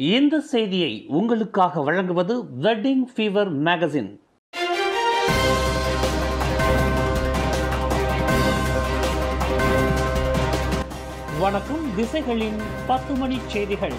இந்த செய்தியை உங்களுக்காக வழங்குவது வெட்டிங் ஃபீவர் மேகசின் வணக்கம் திசைகளின் பத்து மணி செய்திகள்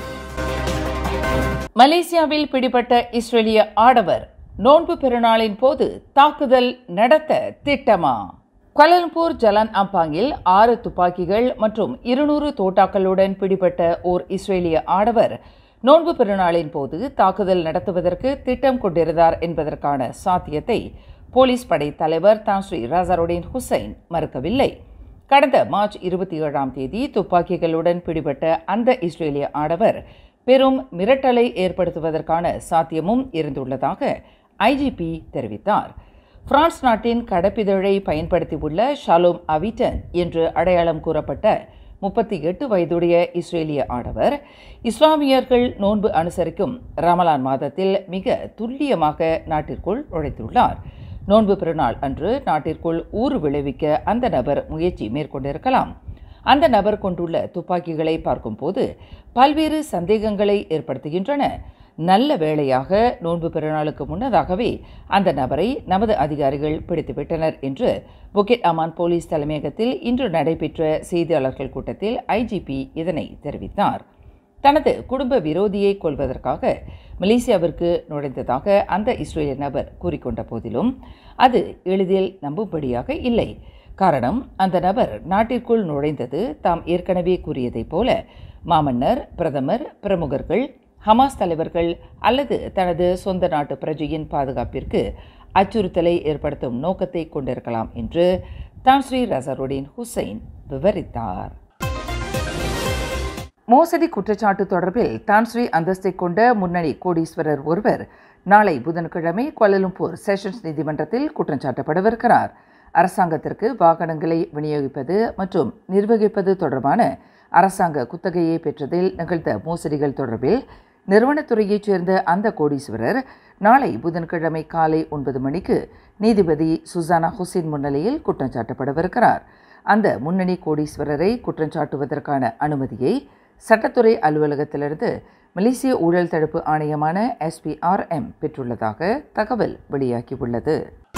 மலேசியாவில் பிடிபட்ட இஸ்ரேலிய ஆடவர் நோன்பு பெருநாளின் போது தாக்குதல் நடத்த திட்டமா குவாலலம்பூர் ஜலான் அம்பாங்கில் ஆறு துப்பாக்கிகள் மற்றும் இருநூறு தோட்டாக்களுடன் பிடிபட்ட ஓர் இஸ்ரேலிய ஆடவர் நோன்பு பெருநாளின் போது தாக்குதல் நடத்துவதற்கு திட்டம் கொண்டிருந்தார் என்பதற்கான சாத்தியத்தை போலீஸ் படை தலைவர் தான்ஸ்ரீ ராசருடீன் ஹுசைன் மறுக்கவில்லை கடந்த மார்ச் இருபத்தி ஏழாம் தேதி துப்பாக்கிகளுடன் பிடிபட்ட அந்த இஸ்ரேலிய ஆடவர் பெரும் மிரட்டலை ஏற்படுத்துவதற்கான சாத்தியமும் இருந்துள்ளதாக ஐஜிபி தெரிவித்தார் பிரான்ஸ் நாட்டின் கடப்பிதழை பயன்படுத்தியுள்ள ஷாலோம் அவிட்டன் என்று அடையாளம் கூறப்பட்ட முப்பத்தி எட்டு வயதுடைய இஸ்ரேலிய ஆடவர் இஸ்லாமியர்கள் நோன்பு அனுசரிக்கும் ரமலான் மாதத்தில் மிக துல்லியமாக நாட்டிற்குள் நுழைத்துள்ளார் நோன்பு பெருநாள் அன்று நாட்டிற்குள் ஊர் விளைவிக்க அந்த நபர் முயற்சி மேற்கொண்டிருக்கலாம் அந்த நபர் கொண்டுள்ள துப்பாக்கிகளை பார்க்கும்போது பல்வேறு சந்தேகங்களை ஏற்படுத்துகின்றன நல்ல வேளையாக நோன்பு பெருநாளுக்கு முன்னதாகவே அந்த நபரை நமது அதிகாரிகள் பிடித்துவிட்டனர் என்று புக்கெட் அமான் போலீஸ் தலைமையகத்தில் இன்று நடைபெற்ற செய்தியாளர்கள் கூட்டத்தில் ஐஜிபி இதனை தெரிவித்தார் தனது குடும்ப விரோதியை கொல்வதற்காக மலேசியாவிற்கு நுழைந்ததாக அந்த இஸ்ரேலிய நபர் கூறிக்கொண்ட போதிலும் அது எளிதில் நம்பும்படியாக இல்லை காரணம் அந்த நபர் நாட்டிற்குள் நுழைந்தது தாம் ஏற்கனவே கூறியதைப் போல மாமன்னர் பிரதமர் பிரமுகர்கள் ஹமாஸ் தலைவர்கள் அல்லது தனது சொந்த நாட்டு பிரஜையின் பாதுகாப்பிற்கு அச்சுறுத்தலை ஏற்படுத்தும் நோக்கத்தை கொண்டிருக்கலாம் என்று தான்ஸ்ரீ ரசருடீன் ஹுசைன் விவரித்தார் மோசடி குற்றச்சாட்டு தொடர்பில் தான்ஸ்ரீ அந்தஸ்தை கொண்ட முன்னணி கோடீஸ்வரர் ஒருவர் நாளை புதன்கிழமை கோலலம்பூர் செஷன்ஸ் நீதிமன்றத்தில் குற்றம் சாட்டப்படவிருக்கிறார் அரசாங்கத்திற்கு வாகனங்களை விநியோகிப்பது மற்றும் நிர்வகிப்பது தொடர்பான அரசாங்க குத்தகையை பெற்றதில் நிகழ்ந்த மோசடிகள் தொடர்பில் நிறுவனத்துறையைச் சேர்ந்த அந்த கோடீஸ்வரர் நாளை புதன்கிழமை காலை ஒன்பது மணிக்கு நீதிபதி சுசானா ஹுசேன் முன்னிலையில் குற்றம் சாட்டப்படவிருக்கிறார் அந்த முன்னணி கோடீஸ்வரரை குற்றம் சாட்டுவதற்கான அனுமதியை சட்டத்துறை அலுவலகத்திலிருந்து மலேசிய ஊழல் தடுப்பு ஆணையமான எஸ்பிஆர்எம் பெற்றுள்ளதாக தகவல் வெளியாகியுள்ளது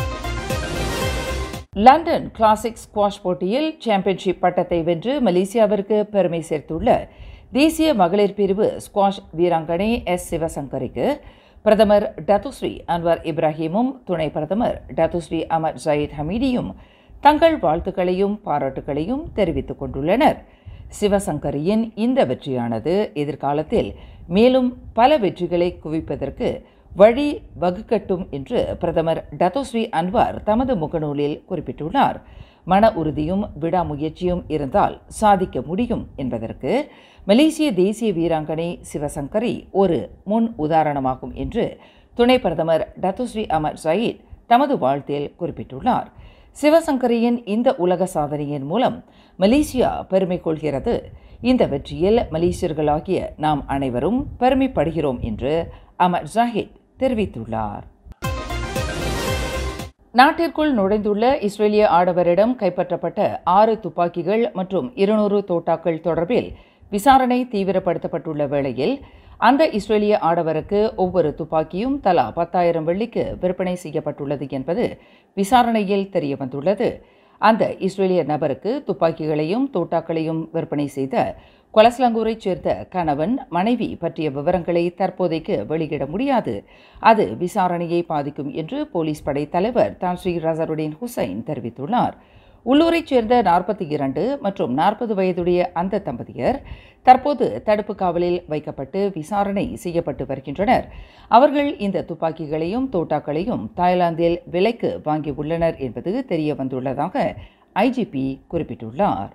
லண்டன் கிளாசிக் ஸ்குவாஷ் போட்டியில் சாம்பியன்ஷிப் பட்டத்தை வென்று மலேசியாவிற்கு பெருமை சேர்த்துள்ள தேசிய மகளிர் பிரிவு ஸ்குவாஷ் வீராங்கனை எஸ் சிவசங்கரிக்கு பிரதமர் டத்துஸ்ரீ அன்வர் இப்ராஹிமும் துணை பிரதமர் டத்துஸ்ரீ அமர் ஜயீத் ஹமீடியும் தங்கள் வாழ்த்துக்களையும் பாராட்டுகளையும் தெரிவித்துக் கொண்டுள்ளனர் சிவசங்கரியின் இந்த வெற்றியானது எதிர்காலத்தில் மேலும் பல வெற்றிகளை குவிப்பதற்கு வழி வகுக்கட்டும் என்று பிரதமர் டத்தோஸ்ரீ அன்வார் தமது முகநூலில் குறிப்பிட்டுள்ளார் மன உறுதியும் விடாமுயற்சியும் இருந்தால் சாதிக்க முடியும் என்பதற்கு மலேசிய தேசிய வீராங்கனை சிவசங்கரி ஒரு முன் உதாரணமாகும் என்று துணை பிரதமர் டத்தோஸ்ரீ அமர் சயீத் தமது வாழ்த்தில் குறிப்பிட்டுள்ளார் சிவசங்கரியின் இந்த உலக சாதனையின் மூலம் மலேசியா பெருமை கொள்கிறது இந்த வெற்றியில் மலேசியர்களாகிய நாம் அனைவரும் பெருமைப்படுகிறோம் என்று அமர் ஜாஹித் தெரிவித்துள்ளார் நாட்டிற்குள் நுழைந்துள்ள இஸ்ரேலிய ஆடவரிடம் கைப்பற்றப்பட்ட ஆறு துப்பாக்கிகள் மற்றும் இருநூறு தோட்டாக்கள் தொடர்பில் விசாரணை தீவிரப்படுத்தப்பட்டுள்ள வேளையில் அந்த இஸ்ரேலிய ஆடவருக்கு ஒவ்வொரு துப்பாக்கியும் தலா பத்தாயிரம் வெள்ளிக்கு விற்பனை செய்யப்பட்டுள்ளது என்பது விசாரணையில் தெரியவந்துள்ளது அந்த இஸ்ரேலிய நபருக்கு துப்பாக்கிகளையும் தோட்டாக்களையும் விற்பனை செய்த கொலஸ்லங்கூரைச் சேர்ந்த கணவன் மனைவி பற்றிய விவரங்களை தற்போதைக்கு வெளியிட முடியாது அது விசாரணையை பாதிக்கும் என்று போலீஸ் படை தலைவர் தான் ஸ்ரீ ரசருடீன் ஹுசைன் தெரிவித்துள்ளார் உள்ளூரைச் சேர்ந்த நாற்பத்தி இரண்டு மற்றும் நாற்பது வயதுடைய அந்த தம்பதியர் தற்போது தடுப்பு காவலில் வைக்கப்பட்டு விசாரணை செய்யப்பட்டு வருகின்றனர் அவர்கள் இந்த துப்பாக்கிகளையும் தோட்டாக்களையும் தாய்லாந்தில் விலைக்கு வாங்கியுள்ளனர் என்பது தெரிய வந்துள்ளதாக ஐஜிபி குறிப்பிட்டுள்ளார்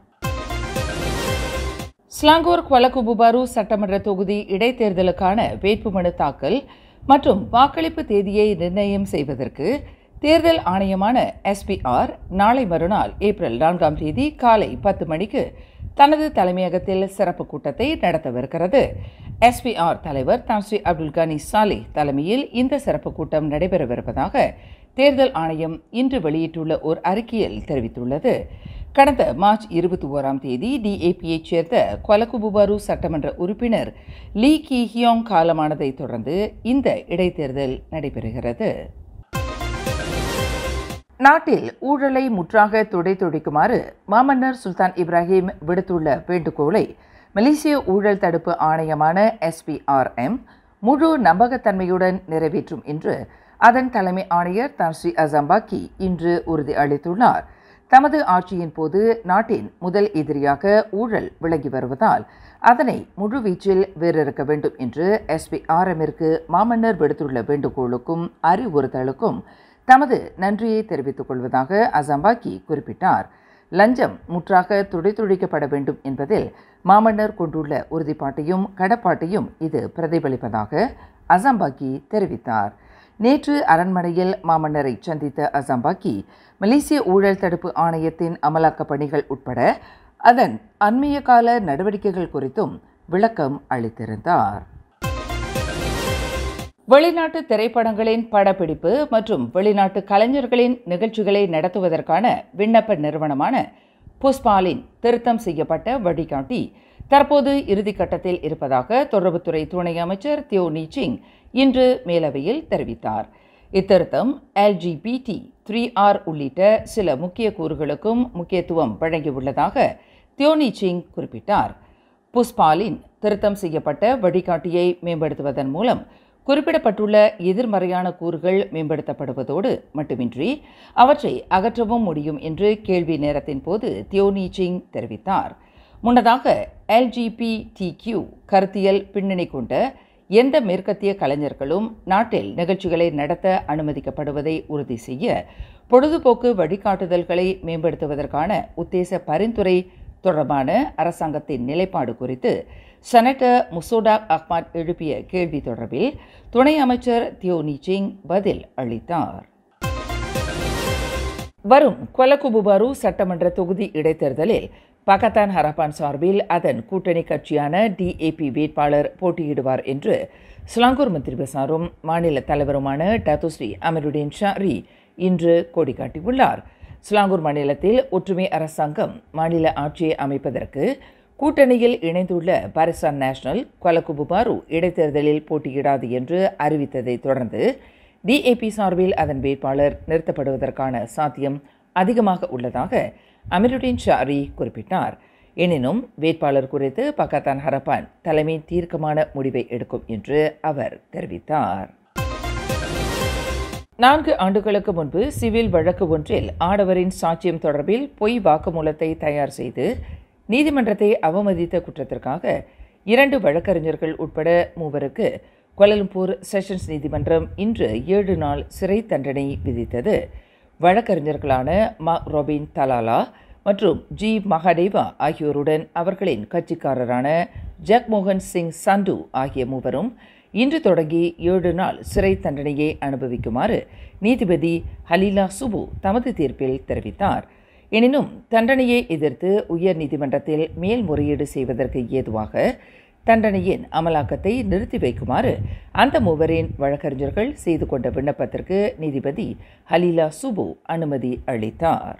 ஸ்லாங்கூர் குவலகுபுபாரு சட்டமன்ற தொகுதி இடைத்தேர்தலுக்கான வேட்புமனு தாக்கல் மற்றும் வாக்களிப்பு தேதியை நிர்ணயம் செய்வதற்கு தேர்தல் ஆணையமான எஸ்பிஆர் நாளை மறுநாள் ஏப்ரல் நான்காம் தேதி காலை பத்து மணிக்கு தனது தலைமையகத்தில் சிறப்பு கூட்டத்தை நடத்தவிருக்கிறது எஸ்பிஆர் தலைவர் தான்ஸ்ரீ அப்துல் கனி சாலே தலைமையில் இந்த சிறப்பு கூட்டம் நடைபெறவிருப்பதாக தேர்தல் ஆணையம் இன்று வெளியிட்டுள்ள ஒரு அறிக்கையில் தெரிவித்துள்ளது கடந்த மார்ச் இருபத்தி ஓராம் தேதி டிஏபியைச் சேர்ந்த கொலகுபுபாரு சட்டமன்ற உறுப்பினர் லீ கி ஹியோங் காலமானதை தொடர்ந்து இந்த இடைத்தேர்தல் நடைபெறுகிறது நாட்டில் ஊழலை முற்றாக துடைத்துடைக்குமாறு மாமன்னர் சுல்தான் இப்ராஹிம் விடுத்துள்ள வேண்டுகோளை மலேசிய ஊழல் தடுப்பு ஆணையமான எஸ்பிஆர்எம் முழு நம்பகத்தன்மையுடன் நிறைவேற்றும் என்று அதன் தலைமை ஆணையர் தான் ஸ்ரீ அசம்பாக்கி இன்று உறுதி அளித்துள்ளார் தமது ஆட்சியின் போது நாட்டின் முதல் எதிரியாக ஊழல் விளங்கி வருவதால் அதனை முழுவீச்சில் வேறிருக்க வேண்டும் என்று எஸ்பிஆர்எம்மிற்கு மாமன்னர் விடுத்துள்ள வேண்டுகோளுக்கும் அறிவுறுத்தலுக்கும் தமது நன்றியை தெரிவித்துக் கொள்வதாக அசம்பாக்கி குறிப்பிட்டார் லஞ்சம் முற்றாக துடைத்துழிக்கப்பட வேண்டும் என்பதில் மாமன்னர் கொண்டுள்ள உறுதிப்பாட்டையும் கடப்பாட்டையும் இது பிரதிபலிப்பதாக அசம்பாக்கி தெரிவித்தார் நேற்று அரண்மனையில் மாமன்னரை சந்தித்த அசம்பாக்கி மலேசிய ஊழல் தடுப்பு ஆணையத்தின் அமலாக்க பணிகள் உட்பட அதன் அண்மைய கால நடவடிக்கைகள் குறித்தும் விளக்கம் அளித்திருந்தார் வெளிநாட்டு திரைப்படங்களின் படப்பிடிப்பு மற்றும் வெளிநாட்டு கலைஞர்களின் நிகழ்ச்சிகளை நடத்துவதற்கான விண்ணப்ப நிறுவனமான புஷ்பாலின் திருத்தம் செய்யப்பட்ட வழிகாட்டி தற்போது இறுதிக்கட்டத்தில் இருப்பதாக தொடர்புத்துறை துணை அமைச்சர் தியோ நீச்சிங் இன்று மேலவையில் தெரிவித்தார் இத்திருத்தம் எல்ஜிபிடி த்ரீ ஆர் உள்ளிட்ட சில முக்கிய கூறுகளுக்கும் முக்கியத்துவம் வழங்கியுள்ளதாக தியோனி சிங் குறிப்பிட்டார் புஷ்பாலின் திருத்தம் செய்யப்பட்ட வழிகாட்டியை மேம்படுத்துவதன் மூலம் குறிப்பிடப்பட்டுள்ள எதிர்மறையான கூறுகள் மேம்படுத்தப்படுவதோடு மட்டுமின்றி அவற்றை அகற்றவும் முடியும் என்று கேள்வி நேரத்தின் போது தியோனி சிங் தெரிவித்தார் முன்னதாக எல்ஜிபிடி கியூ கருத்தியல் பின்னணி கொண்ட எந்த மேற்கத்திய கலைஞர்களும் நாட்டில் நிகழ்ச்சிகளை நடத்த அனுமதிக்கப்படுவதை உறுதி செய்ய பொழுதுபோக்கு வழிகாட்டுதல்களை மேம்படுத்துவதற்கான உத்தேச பரிந்துரை தொடர்பான அரசாங்கத்தின் நிலைப்பாடு குறித்து செனட்டர் முசோடா அஹ்மத் எழுப்பிய கேள்வி தொடர்பில் துணை அமைச்சர் தியோ நீச்சிங் பதில் அளித்தார் வரும் கொலகுபுபாரு சட்டமன்ற தொகுதி இடைத்தேர்தலில் பகத்தான் ஹரப்பான் சார்பில் அதன் கூட்டணி கட்சியான டிஏபி வேட்பாளர் போட்டியிடுவார் என்று ஸ்லாங்கூர் மந்திரி பசாரும் மாநில தலைவருமான டத்துஸ்ரீ அமருடீன் ஷாரி இன்று கோடி காட்டியுள்ளார் ஸ்லாங்கூர் மாநிலத்தில் ஒற்றுமை அரசாங்கம் மாநில ஆட்சியை அமைப்பதற்கு கூட்டணியில் இணைந்துள்ள பாரிசான் நேஷனல் கொலகுபுபாரு இடைத்தேர்தலில் போட்டியிடாது என்று அறிவித்ததை தொடர்ந்து டிஏபி சார்பில் அதன் வேட்பாளர் நிறுத்தப்படுவதற்கான சாத்தியம் அதிகமாக உள்ளதாக அமிருடீன் ஷாரி குறிப்பிட்டார் எனினும் வேட்பாளர் குறித்து பக்கத்தான் ஹரப்பான் தலைமை தீர்க்கமான முடிவை எடுக்கும் என்று அவர் தெரிவித்தார் நான்கு ஆண்டுகளுக்கு முன்பு சிவில் வழக்கு ஒன்றில் ஆடவரின் சாட்சியம் தொடர்பில் பொய் வாக்குமூலத்தை தயார் செய்து நீதிமன்றத்தை அவமதித்த குற்றத்திற்காக இரண்டு வழக்கறிஞர்கள் உட்பட மூவருக்கு கோலலம்பூர் செஷன்ஸ் நீதிமன்றம் இன்று ஏழு நாள் சிறை தண்டனை விதித்தது வழக்கறிஞர்களான மா ரொபின் தலாலா மற்றும் ஜி மகாதேவா ஆகியோருடன் அவர்களின் கட்சிக்காரரான ஜக்மோகன் சிங் சந்து ஆகிய மூவரும் இன்று தொடங்கி ஏழு நாள் சிறை தண்டனையை அனுபவிக்குமாறு நீதிபதி ஹலீலா சுபு தமது தீர்ப்பில் தெரிவித்தார் எனினும் தண்டனையை எதிர்த்து உயர் நீதிமன்றத்தில் மேல்முறையீடு செய்வதற்கு ஏதுவாக தண்டனையின் அமலாக்கத்தை நிறுத்தி வைக்குமாறு அந்த மூவரின் வழக்கறிஞர்கள் செய்து கொண்ட விண்ணப்பத்திற்கு நீதிபதி ஹலீலா சுபு அனுமதி அளித்தார்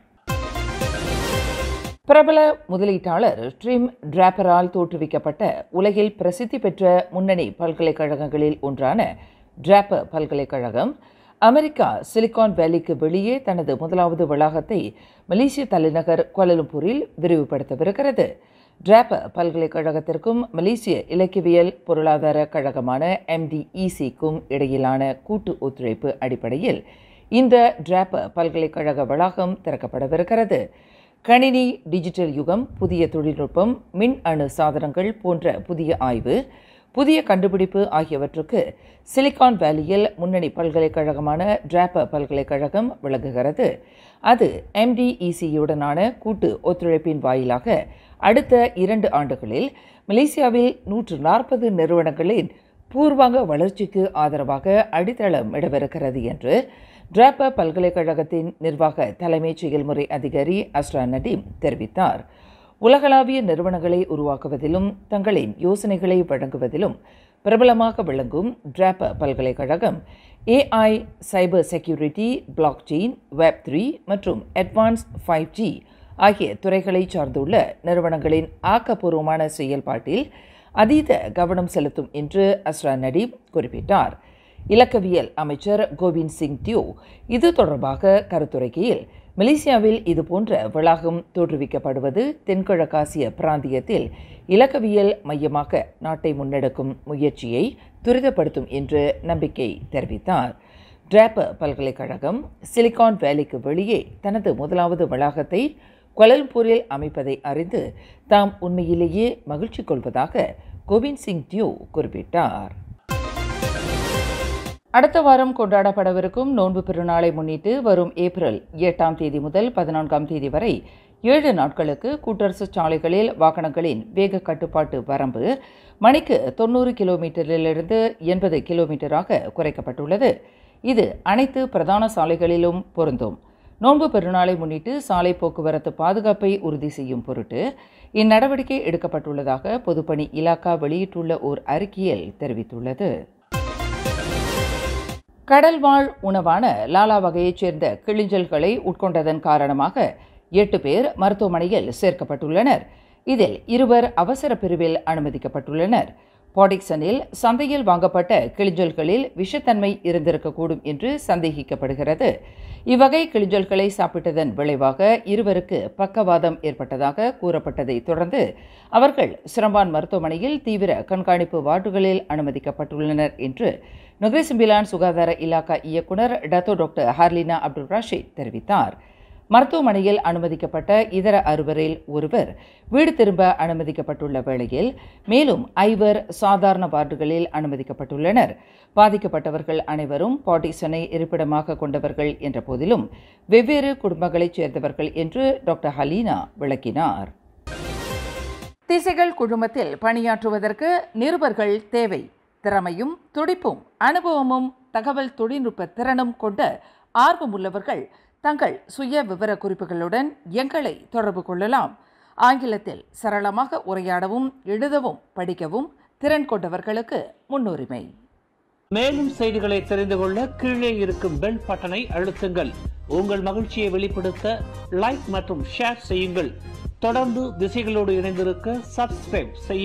பிரபல முதலீட்டாளர் ட்ரிம் டிராப்பரால் தோற்றுவிக்கப்பட்ட உலகில் பிரசித்தி பெற்ற முன்னணி பல்கலைக்கழகங்களில் ஒன்றான டிராப்பர் பல்கலைக்கழகம் அமெரிக்கா சிலிகான் வேலிக்கு வெளியே தனது முதலாவது வளாகத்தை மலேசிய தலைநகர் கோலலம்பூரில் விரிவுபடுத்தவிருக்கிறது டிராப்பர் பல்கலைக்கழகத்திற்கும் மலேசிய இலக்கியவியல் பொருளாதார கழகமான எம்டிஇசிக்கும் இடையிலான கூட்டு ஒத்துழைப்பு அடிப்படையில் இந்த டிராப்பர் பல்கலைக்கழக வளாகம் திறக்கப்படவிருக்கிறது கணினி டிஜிட்டல் யுகம் புதிய தொழில்நுட்பம் மின் அணு சாதனங்கள் போன்ற புதிய ஆய்வு புதிய கண்டுபிடிப்பு ஆகியவற்றுக்கு சிலிகான் வேலியில் முன்னணி பல்கலைக்கழகமான டிராப்பர் பல்கலைக்கழகம் விளங்குகிறது அது எம்டிஇசியுடனான கூட்டு ஒத்துழைப்பின் வாயிலாக அடுத்த இரண்டு ஆண்டுகளில் மலேசியாவில் நூற்று நாற்பது நிறுவனங்களின் பூர்வாங்க வளர்ச்சிக்கு ஆதரவாக அடித்தளம் இடவிருக்கிறது என்று டிராப்பர் பல்கலைக்கழகத்தின் நிர்வாக தலைமைச் செயல்முறை அதிகாரி அஸ்ரா நடீம் தெரிவித்தார் உலகளாவிய நிறுவனங்களை உருவாக்குவதிலும் தங்களின் யோசனைகளை வழங்குவதிலும் பிரபலமாக விளங்கும் டிராப்பர் பல்கலைக்கழகம் AI cyber security blockchain web three மற்றும் அட்வான்ஸ் ஃபைவ் ஜி ஆகிய துறைகளை சார்ந்துள்ள நிறுவனங்களின் ஆக்கப்பூர்வமான செயல்பாட்டில் அதீத கவனம் செலுத்தும் என்று அஸ்ரா நடீப் குறிப்பிட்டார் இலக்கவியல் அமைச்சர் கோவிந்த் சிங் தியூ இது தொடர்பாக கருத்துரைக்கையில் மலேசியாவில் இதுபோன்ற வளாகம் தோற்றுவிக்கப்படுவது தென்கிழக்காசிய பிராந்தியத்தில் இலக்கவியல் மையமாக நாட்டை முன்னெடுக்கும் முயற்சியை துரிதப்படுத்தும் என்று நம்பிக்கை தெரிவித்தார் டிராப்பர் பல்கலைக்கழகம் சிலிகான் வேலிக்கு வெளியே தனது முதலாவது வளாகத்தை கொலல்பூரில் அமைப்பதை அறிந்து தாம் உண்மையிலேயே மகிழ்ச்சி கொள்வதாக கோவிந்த் சிங் தியூ குறிப்பிட்டார் அடுத்த வாரம் கொண்டாடப்படவிருக்கும் நோன்பு பெருநாளை முன்னிட்டு வரும் ஏப்ரல் எட்டாம் தேதி முதல் பதினான்காம் தேதி வரை ஏழு நாட்களுக்கு கூட்டரசு சாலைகளில் வாகனங்களின் வேக கட்டுப்பாட்டு வரம்பு மணிக்கு தொண்ணூறு கிலோமீட்டரிலிருந்து எண்பது கிலோமீட்டராக குறைக்கப்பட்டுள்ளது இது அனைத்து பிரதான சாலைகளிலும் பொருந்தும் நோன்பு பெருநாளை முன்னிட்டு சாலை போக்குவரத்து பாதுகாப்பை உறுதி செய்யும் பொருட்டு இந்நடவடிக்கை எடுக்கப்பட்டுள்ளதாக பொதுப்பணி இலாக்கா வெளியிட்டுள்ள ஓர் அறிக்கையில் தெரிவித்துள்ளது கடல்வாழ் உணவான லாலா வகையைச் சேர்ந்த கிளிஞ்சல்களை உட்கொண்டதன் காரணமாக எட்டு பேர் மருத்துவமனையில் சேர்க்கப்பட்டுள்ளனர் இதில் இருவர் அவசர பிரிவில் அனுமதிக்கப்பட்டுள்ளனர் பாடிக்சனில் சந்தையில் வாங்கப்பட்ட கிளிஞ்சல்களில் விஷத்தன்மை இருந்திருக்கக்கூடும் என்று சந்தேகிக்கப்படுகிறது இவ்வகை கிளிஞ்சல்களை சாப்பிட்டதன் விளைவாக இருவருக்கு பக்கவாதம் ஏற்பட்டதாக கூறப்பட்டதை தொடர்ந்து அவர்கள் சிரம்பான் மருத்துவமனையில் தீவிர கண்காணிப்பு வார்டுகளில் அனுமதிக்கப்பட்டுள்ளனர் என்று நுகரசிம்பிலான் சுகாதார இலாக்கா இயக்குனர் Dato doctor Harlina Abdul Rashid தெரிவித்தார் மருத்துவமனையில் அனுமதிக்கப்பட்ட இதர அறுவரில் ஒருவர் வீடு திரும்ப அனுமதிக்கப்பட்டுள்ள வேளையில் மேலும் ஐவர் சாதாரண வார்டுகளில் அனுமதிக்கப்பட்டுள்ளனர் பாதிக்கப்பட்டவர்கள் அனைவரும் பாட்டிசனை இருப்பிடமாக கொண்டவர்கள் என்ற போதிலும் வெவ்வேறு குடும்பங்களைச் சேர்ந்தவர்கள் என்று டாக்டர் ஹலீனா விளக்கினார் திசைகள் குழுமத்தில் பணியாற்றுவதற்கு நிருபர்கள் தேவை திறமையும் துடிப்பும் அனுபவமும் தகவல் தொழில்நுட்ப திறனும் கொண்ட ஆர்வமுள்ளவர்கள் தங்கள் சுய விவர குறிப்புகளுடன் எங்களை தொடர்பு கொள்ளலாம் ஆங்கிலத்தில் சரளமாக உரையாடவும் எழுதவும் படிக்கவும் திறன் கொண்டவர்களுக்கு முன்னுரிமை மேலும் செய்திகளை தெரிந்து கொள்ள கீழே இருக்கும் பெல் பட்டனை அழுத்துங்கள் உங்கள் மகிழ்ச்சியை வெளிப்படுத்த லைக் மற்றும் ஷேர் செய்யுங்கள் தொடர்ந்து திசைகளோடு இணைந்திருக்க சப்ஸ்கிரைப் செய்ய